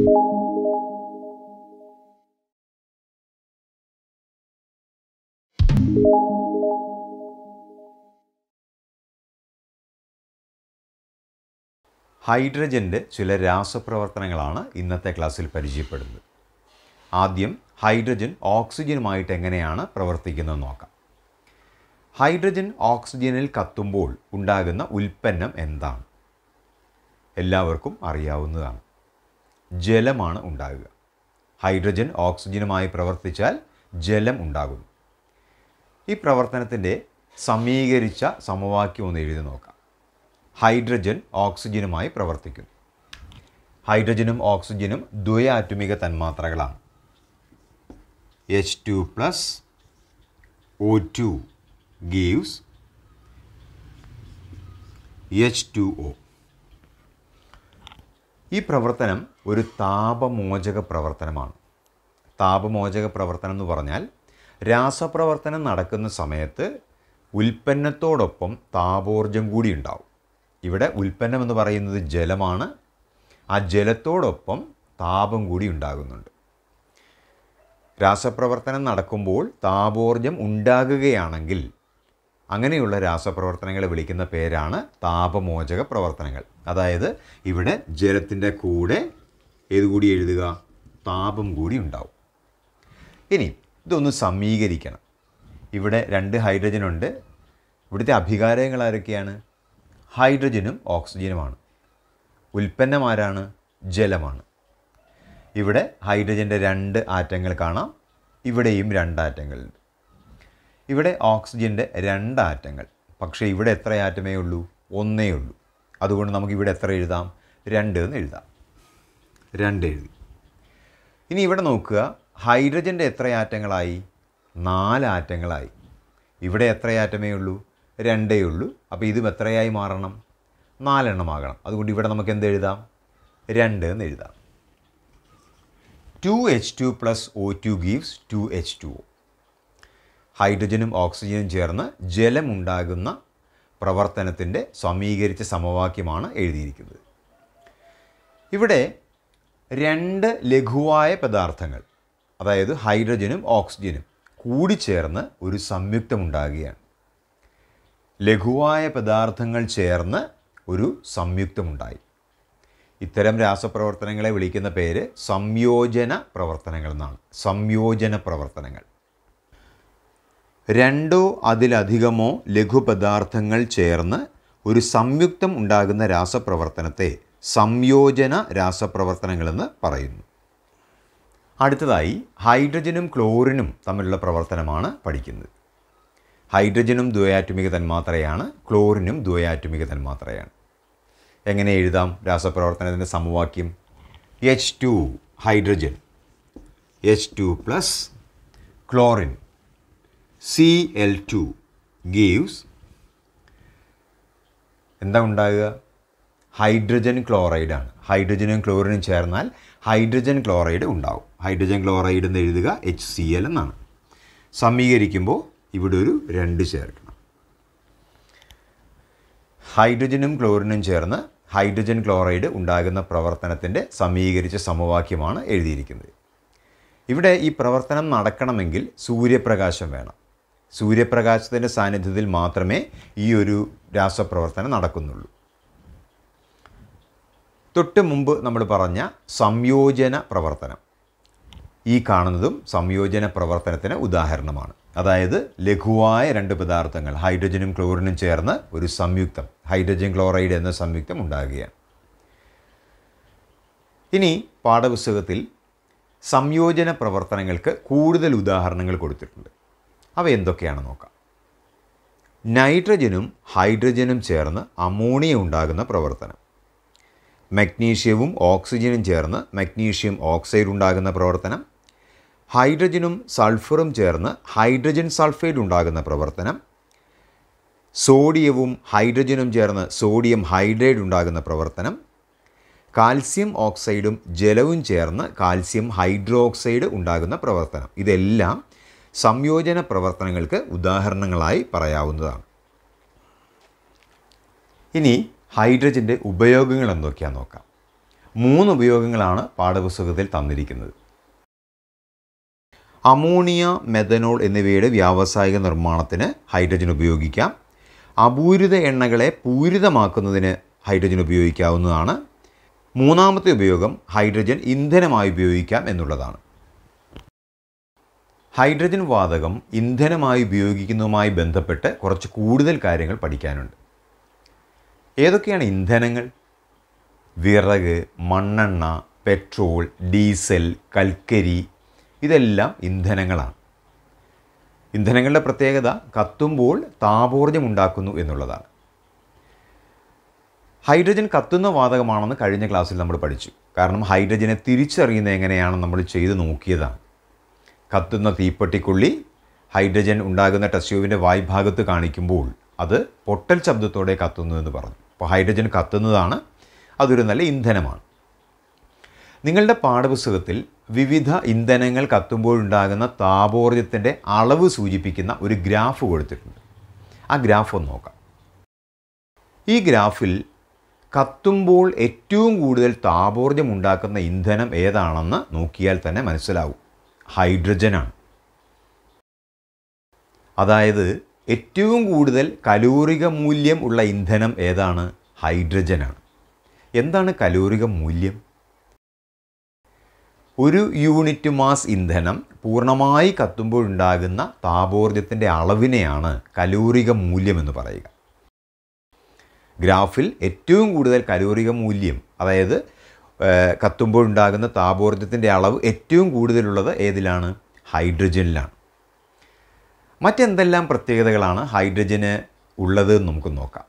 ഹൈഡ്രജൻ്റെ ചില രാസപ്രവർത്തനങ്ങളാണ് ഇന്നത്തെ ക്ലാസ്സിൽ പരിചയപ്പെടുന്നത് ആദ്യം ഹൈഡ്രജൻ ഓക്സിജനുമായിട്ട് എങ്ങനെയാണ് പ്രവർത്തിക്കുന്നത് നോക്കാം ഹൈഡ്രജൻ ഓക്സിജനിൽ കത്തുമ്പോൾ ഉണ്ടാകുന്ന ഉൽപ്പന്നം എന്താണ് എല്ലാവർക്കും അറിയാവുന്നതാണ് ജലമാണ് ഉണ്ടാകുക ഹൈഡ്രജൻ ഓക്സിജനുമായി പ്രവർത്തിച്ചാൽ ജലം ഉണ്ടാകുന്നു ഈ പ്രവർത്തനത്തിൻ്റെ സമീകരിച്ച സമവാക്യം ഒന്ന് എഴുതി നോക്കാം ഹൈഡ്രജൻ ഓക്സിജനുമായി പ്രവർത്തിക്കുന്നു ഹൈഡ്രജനും ഓക്സിജനും ദ്വയാറ്റമിക തന്മാത്രകളാണ് H two plus O two gives H two O ഈ പ്രവർത്തനം ഒരു താപമോചക പ്രവർത്തനമാണ് താപമോചക പ്രവർത്തനം എന്ന് പറഞ്ഞാൽ രാസപ്രവർത്തനം നടക്കുന്ന സമയത്ത് ഉൽപ്പന്നത്തോടൊപ്പം താപോർജം കൂടി ഉണ്ടാവും ഇവിടെ ഉൽപ്പന്നം എന്ന് പറയുന്നത് ജലമാണ് ആ ജലത്തോടൊപ്പം താപം കൂടി ഉണ്ടാകുന്നുണ്ട് രാസപ്രവർത്തനം നടക്കുമ്പോൾ താപോർജം ഉണ്ടാകുകയാണെങ്കിൽ അങ്ങനെയുള്ള രാസപ്രവർത്തനങ്ങളെ വിളിക്കുന്ന പേരാണ് താപമോചക പ്രവർത്തനങ്ങൾ അതായത് ഇവിടെ ജലത്തിൻ്റെ കൂടെ ഏത് കൂടി എഴുതുക താപം കൂടി ഉണ്ടാവും ഇനി ഇതൊന്ന് സമീകരിക്കണം ഇവിടെ രണ്ട് ഹൈഡ്രജൻ ഉണ്ട് ഇവിടുത്തെ അഭികാരങ്ങൾ ആരൊക്കെയാണ് ഹൈഡ്രജനും ഓക്സിജനുമാണ് ഉൽപ്പന്നം ആരാണ് ജലമാണ് ഇവിടെ ഹൈഡ്രജൻ്റെ രണ്ട് ആറ്റങ്ങൾ കാണാം ഇവിടെയും രണ്ട് ആറ്റങ്ങളുണ്ട് ഇവിടെ ഓക്സിജൻ്റെ രണ്ട് ആറ്റങ്ങൾ പക്ഷേ ഇവിടെ എത്ര ആറ്റമേ ഉള്ളൂ ഒന്നേ ഉള്ളൂ അതുകൊണ്ട് നമുക്ക് ഇവിടെ എത്ര എഴുതാം രണ്ട് എന്ന് എഴുതാം രണ്ട് എഴുതി ഇനി ഇവിടെ നോക്കുക ഹൈഡ്രജൻ്റെ എത്ര ആറ്റങ്ങളായി നാല് ആറ്റങ്ങളായി ഇവിടെ എത്ര ആറ്റമേ ഉള്ളൂ രണ്ടേ ഉള്ളൂ അപ്പോൾ ഇതും എത്രയായി മാറണം നാലെണ്ണമാകണം അതുകൊണ്ട് ഇവിടെ നമുക്ക് എന്ത് എഴുതാം രണ്ട് എന്ന് എഴുതാം two H two plus O two gives two H two O ഹൈഡ്രജനും ഓക്സിജനും ചേർന്ന് ജലമുണ്ടാകുന്ന പ്രവർത്തനത്തിൻ്റെ സമീകരിച്ച സമവാക്യമാണ് എഴുതിയിരിക്കുന്നത് ഇവിടെ രണ്ട് ലഘുവായ പദാർത്ഥങ്ങൾ അതായത് ഹൈഡ്രജനും ഓക്സിജനും കൂടിച്ചേർന്ന് ഒരു സംയുക്തമുണ്ടാകുകയാണ് ലഘുവായ പദാർത്ഥങ്ങൾ ചേർന്ന് ഒരു സംയുക്തമുണ്ടായി ഇത്തരം രാസപ്രവർത്തനങ്ങളെ വിളിക്കുന്ന പേര് സംയോജന പ്രവർത്തനങ്ങൾ എന്നാണ് സംയോജന പ്രവർത്തനങ്ങൾ രണ്ടോ അതിലധികമോ ലഘുപദാർത്ഥങ്ങൾ ചേർന്ന് ഒരു സംയുക്തം ഉണ്ടാകുന്ന രാസപ്രവർത്തനത്തെ സംയോജന രാസപ്രവർത്തനങ്ങളെന്ന് പറയുന്നു അടുത്തതായി ഹൈഡ്രജനും ക്ലോറിനും തമ്മിലുള്ള പ്രവർത്തനമാണ് പഠിക്കുന്നത് ഹൈഡ്രജനും ദ്വയാറ്റമിക തന്മാത്രയാണ് ക്ലോറിനും ദ്വയാറ്റമിക തന്മാത്രയാണ് എങ്ങനെ എഴുതാം രാസപ്രവർത്തനത്തിൻ്റെ സമവാക്യം H two hydrogen H two plus chlorine C L two gives എന്താ ഉണ്ടാകുക ഹൈഡ്രജൻ ക്ലോറൈഡാണ് ഹൈഡ്രജനും ക്ലോറിനും ചേർന്നാൽ ഹൈഡ്രജൻ ക്ലോറൈഡ് ഉണ്ടാവും ഹൈഡ്രജൻ ക്ലോറൈഡ് എന്ന് എഴുതുക എച്ച് സി എൽ എന്നാണ് സമീകരിക്കുമ്പോൾ ഇവിടെ ഒരു രണ്ട് ചേർക്കണം ഹൈഡ്രജനും ക്ലോറിനും ചേർന്ന് ഹൈഡ്രജൻ ക്ലോറൈഡ് ഉണ്ടാകുന്ന പ്രവർത്തനത്തിൻ്റെ സമീകരിച്ച സമവാക്യമാണ് എഴുതിയിരിക്കുന്നത് ഇവിടെ ഈ പ്രവർത്തനം നടക്കണമെങ്കിൽ സൂര്യപ്രകാശം വേണം സൂര്യപ്രകാശത്തിൻ്റെ സാന്നിധ്യത്തിൽ മാത്രമേ ഈ ഒരു രാസപ്രവർത്തനം നടക്കുന്നുള്ളൂ തൊട്ട് മുമ്പ് നമ്മൾ പറഞ്ഞ സംയോജന പ്രവർത്തനം ഈ കാണുന്നതും സംയോജന പ്രവർത്തനത്തിന് ഉദാഹരണമാണ് അതായത് ലഘുവായ രണ്ട് പദാർത്ഥങ്ങൾ ഹൈഡ്രജനും ക്ലോറിനും ചേർന്ന് ഒരു സംയുക്തം ഹൈഡ്രജൻ ക്ലോറൈഡ് എന്ന സംയുക്തം ഉണ്ടാകുകയാണ് ഇനി പാഠപുസ്തകത്തിൽ സംയോജന പ്രവർത്തനങ്ങൾക്ക് കൂടുതൽ ഉദാഹരണങ്ങൾ കൊടുത്തിട്ടുണ്ട് അവ എന്തൊക്കെയാണെന്ന് നോക്കാം നൈട്രജനും ഹൈഡ്രജനും ചേർന്ന് അമോണിയ ഉണ്ടാകുന്ന പ്രവർത്തനം മഗ്നീഷ്യവും ഓക്സിജനും ചേർന്ന് മഗ്നീഷ്യം ഓക്സൈഡ് ഉണ്ടാകുന്ന പ്രവർത്തനം ഹൈഡ്രജനും സൾഫറും ചേർന്ന് ഹൈഡ്രജൻ സൾഫൈഡ് ഉണ്ടാകുന്ന പ്രവർത്തനം സോഡിയവും ഹൈഡ്രജനും ചേർന്ന് സോഡിയം ഹൈഡ്രൈഡ് ഉണ്ടാകുന്ന പ്രവർത്തനം കാൽസ്യം ഓക്സൈഡും ജലവും ചേർന്ന് കാൽസ്യം ഹൈഡ്രോക്സൈഡ് ഉണ്ടാകുന്ന പ്രവർത്തനം ഇതെല്ലാം സംയോജന പ്രവർത്തനങ്ങൾക്ക് ഉദാഹരണങ്ങളായി പറയാവുന്നതാണ് ഇനി ഹൈഡ്രജൻ്റെ ഉപയോഗങ്ങൾ എന്തൊക്കെയാണെന്ന് നോക്കാം മൂന്ന് ഉപയോഗങ്ങളാണ് പാഠപുസ്തകത്തിൽ തന്നിരിക്കുന്നത് അമോണിയ മെഥനോൾ എന്നിവയുടെ വ്യാവസായിക നിർമ്മാണത്തിന് ഹൈഡ്രജൻ ഉപയോഗിക്കാം അപൂരിത എണ്ണകളെ പൂരിതമാക്കുന്നതിന് ഹൈഡ്രജൻ ഉപയോഗിക്കാവുന്നതാണ് മൂന്നാമത്തെ ഉപയോഗം ഹൈഡ്രജൻ ഇന്ധനമായി ഉപയോഗിക്കാം എന്നുള്ളതാണ് ഹൈഡ്രജൻ വാതകം ഇന്ധനമായി ഉപയോഗിക്കുന്നതുമായി ബന്ധപ്പെട്ട് കുറച്ച് കൂടുതൽ കാര്യങ്ങൾ പഠിക്കാനുണ്ട് ഏതൊക്കെയാണ് ഇന്ധനങ്ങൾ വിറക് മണ്ണെണ്ണ പെട്രോൾ ഡീസൽ കൽക്കരി ഇതെല്ലാം ഇന്ധനങ്ങളാണ് ഇന്ധനങ്ങളുടെ പ്രത്യേകത കത്തുമ്പോൾ താപോർജ്ജം ഉണ്ടാക്കുന്നു എന്നുള്ളതാണ് ഹൈഡ്രജൻ കത്തുന്ന വാതകമാണെന്ന് കഴിഞ്ഞ ക്ലാസ്സിൽ നമ്മൾ പഠിച്ചു കാരണം ഹൈഡ്രജനെ തിരിച്ചറിയുന്നത് എങ്ങനെയാണെന്ന് നമ്മൾ ചെയ്ത് നോക്കിയതാണ് കത്തുന്ന തീപ്പെട്ടിക്കുള്ളി ഹൈഡ്രജൻ ഉണ്ടാകുന്ന ടെസ്റ്റ് ട്യൂബിൻ്റെ വായ്ഭാഗത്ത് കാണിക്കുമ്പോൾ അത് പൊട്ടൽ ശബ്ദത്തോടെ കത്തുന്നു എന്ന് പറഞ്ഞു അപ്പോൾ ഹൈഡ്രജൻ കത്തുന്നതാണ് അതൊരു നല്ല ഇന്ധനമാണ് നിങ്ങളുടെ പാഠപുസ്തകത്തിൽ വിവിധ ഇന്ധനങ്ങൾ കത്തുമ്പോഴുണ്ടാകുന്ന താപോർജ്ജത്തിൻ്റെ അളവ് സൂചിപ്പിക്കുന്ന ഒരു ഗ്രാഫ് കൊടുത്തിട്ടുണ്ട് ആ ഗ്രാഫ് ഒന്ന് നോക്കാം ഈ ഗ്രാഫിൽ കത്തുമ്പോൾ ഏറ്റവും കൂടുതൽ താപോർജ്ജം ഉണ്ടാക്കുന്ന ഇന്ധനം ഏതാണെന്ന് നോക്കിയാൽ തന്നെ മനസ്സിലാവും ഹൈഡ്രജനാണ് അതായത് ഏറ്റവും കൂടുതൽ കലോറിക മൂല്യം ഉള്ള ഇന്ധനം ഏതാണ് ഹൈഡ്രജനാണ് എന്താണ് കലോറിക മൂല്യം ഒരു യൂണിറ്റ് മാസ് ഇന്ധനം പൂർണ്ണമായി കത്തുമ്പോഴുണ്ടാകുന്ന താപോർജ്ജത്തിൻ്റെ അളവിനെയാണ് കലോറിക മൂല്യം എന്ന് പറയുക ഗ്രാഫിൽ ഏറ്റവും കൂടുതൽ കലോറിക മൂല്യം അതായത് ഏഹ്, കത്തുമ്പോഴുണ്ടാകുന്ന താപോർജ്ജത്തിൻ്റെ അളവ് ഏറ്റവും കൂടുതലുള്ളത് ഏതിലാണ് ഹൈഡ്രജനിലാണ് മറ്റെന്തെല്ലാം പ്രത്യേകതകളാണ് ഹൈഡ്രജന് ഉള്ളത് എന്ന് നമുക്ക് നോക്കാം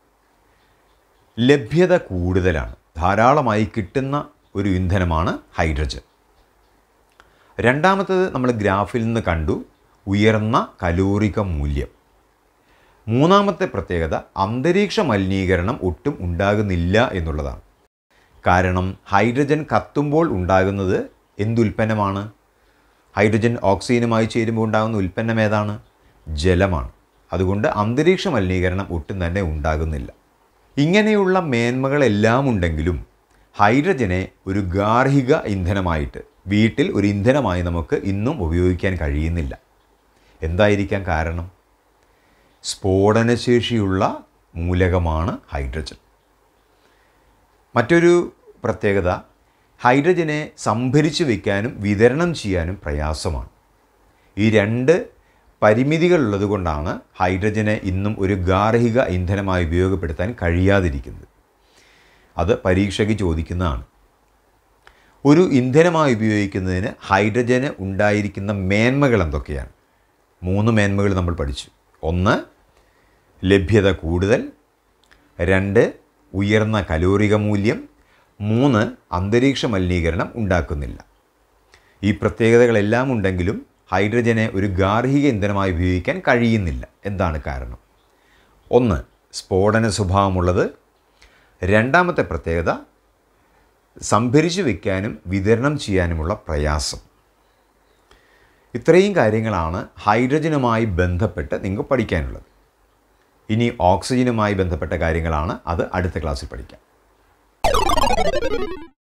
ലഭ്യത കൂടുതലാണ് ധാരാളമായി കിട്ടുന്ന ഒരു ഇന്ധനമാണ് ഹൈഡ്രജൻ രണ്ടാമത്തത് നമ്മൾ ഗ്രാഫിൽ നിന്ന് കണ്ടു ഉയർന്ന കലോറിക മൂല്യം മൂന്നാമത്തെ പ്രത്യേകത അന്തരീക്ഷ മലിനീകരണം ഒട്ടും ഉണ്ടാകുന്നില്ല എന്നുള്ളതാണ് കാരണം ഹൈഡ്രജൻ കത്തുമ്പോൾ ഉണ്ടാകുന്നത് എന്തുൽപ്പന്നമാണ് ഹൈഡ്രജൻ ഓക്സിജനുമായി ചേരുമ്പോൾ ഉണ്ടാകുന്ന ഉൽപ്പന്നം ഏതാണ് ജലമാണ് അതുകൊണ്ട് അന്തരീക്ഷ മലിനീകരണം ഒട്ടും തന്നെ ഉണ്ടാകുന്നില്ല ഇങ്ങനെയുള്ള മേന്മകളെല്ലാം ഉണ്ടെങ്കിലും ഹൈഡ്രജനെ ഒരു ഗാർഹിക ഇന്ധനമായിട്ട് വീട്ടിൽ ഒരു ഇന്ധനമായി നമുക്ക് ഇന്നും ഉപയോഗിക്കാൻ കഴിയുന്നില്ല എന്തായിരിക്കാം കാരണം സ്ഫോടനശേഷിയുള്ള മൂലകമാണ് ഹൈഡ്രജൻ മറ്റൊരു പ്രത്യേകത ഹൈഡ്രജനെ സംഭരിച്ചു വയ്ക്കാനും വിതരണം ചെയ്യാനും പ്രയാസമാണ് ഈ രണ്ട് പരിമിതികളുള്ളത് കൊണ്ടാണ് ഹൈഡ്രജനെ ഇന്നും ഒരു ഗാർഹിക ഇന്ധനമായി ഉപയോഗപ്പെടുത്താൻ കഴിയാതിരിക്കുന്നത് അത് പരീക്ഷയ്ക്ക് ചോദിക്കുന്നതാണ് ഒരു ഇന്ധനമായി ഉപയോഗിക്കുന്നതിന് ഹൈഡ്രജന് ഉണ്ടായിരിക്കുന്ന മേന്മകൾ എന്തൊക്കെയാണ് മൂന്ന് മേന്മകൾ നമ്മൾ പഠിച്ചു ഒന്ന് ലഭ്യത കൂടുതൽ രണ്ട് ഉയർന്ന കലോറിക മൂല്യം മൂന്ന് അന്തരീക്ഷ മലിനീകരണം ഉണ്ടാക്കുന്നില്ല ഈ പ്രത്യേകതകളെല്ലാം ഉണ്ടെങ്കിലും ഹൈഡ്രജനെ ഒരു ഗാർഹിക ഇന്ധനമായി ഉപയോഗിക്കാൻ കഴിയുന്നില്ല എന്താണ് കാരണം ഒന്ന് സ്ഫോടന സ്വഭാവമുള്ളത് രണ്ടാമത്തെ പ്രത്യേകത സംഭരിച്ചു വയ്ക്കാനും വിതരണം ചെയ്യാനുമുള്ള പ്രയാസം ഇത്രയും കാര്യങ്ങളാണ് ഹൈഡ്രജനുമായി ബന്ധപ്പെട്ട് നിങ്ങൾക്ക് പഠിക്കാനുള്ളത് ഇനി ഓക്സിജനുമായി ബന്ധപ്പെട്ട കാര്യങ്ങളാണ് അത് അടുത്ത ക്ലാസ്സിൽ പഠിക്കാം